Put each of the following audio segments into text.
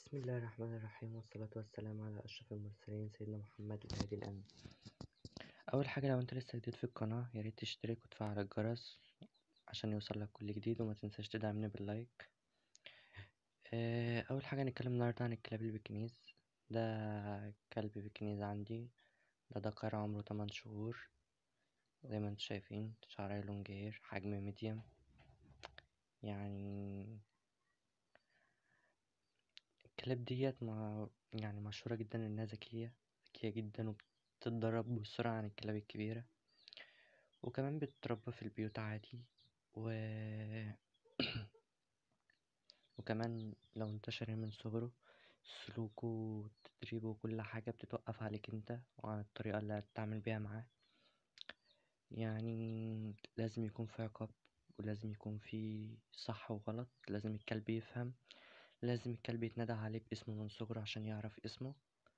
بسم الله الرحمن الرحيم والصلاة والسلام على أشرف المرسلين سيدنا محمد الهادي الأمين أول حاجة لو أنت لسه جديد في القناة ياريت تشترك وتفعل الجرس عشان يوصلك كل جديد وما تنساش تدعمني باللايك آه، أول حاجة هنتكلم النهاردة عن الكلاب البكنيز ده كلب بكنيز عندي ده دكر عمره تمن شهور زي ما انتوا شايفين شعره لونج هير حجم ميديم يعني الكلاب ديت مع يعني مشهورة جدا إنها ذكية ذكية جدا وبتتدرب بسرعة عن الكلاب الكبيرة وكمان بتتربى في البيوت عادي و وكمان لو انتشر من صغره سلوكه وتدريبه وكل حاجة بتتوقف عليك انت وعلى الطريقة اللي هتتعامل بيها معاه يعني لازم يكون في عقاب ولازم يكون في صح وغلط لازم الكلب يفهم لازم الكلب يتندى عليه باسمه من صغره عشان يعرف اسمه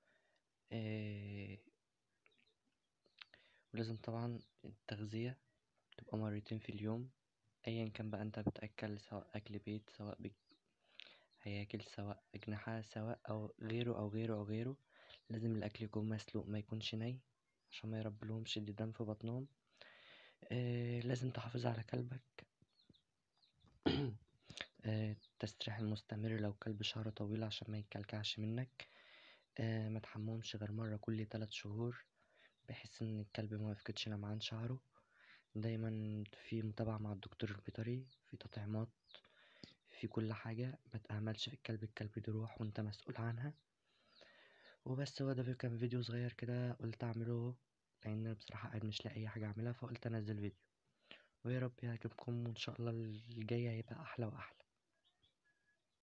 إيه ولازم طبعا التغذية تبقى مرتين في اليوم ايا كان بقى انت بتأكل سواء اكل بيت سواء بك هياكل سواء أجنحة سواء أو غيره أو غيره أو غيره لازم الأكل يكون مسلوق ما يكونش ني عشان ما يربلهمش الديدان في بطنهم آه لازم تحافظ على كلبك آه التسريح المستمر لو كلب شعره طويل عشان ما يتكلكعش منك آه ما تحممش غير مرة كل تلات شهور بحيث ان الكلب ما يفقدش لمعان شعره دايما في متابعة مع الدكتور البيطري في تطعيمات في كل حاجة متأهملش في الكلب الكلب دي روح وانت مسؤول عنها وبس هو ده كان فيديو صغير كده قلت اعمله لان انا بصراحة قاعد مش لاقي اي حاجة اعملها فقلت انزل فيديو ويا رب يعجبكم وان شاء الله الجاي هيبقى احلى واحلى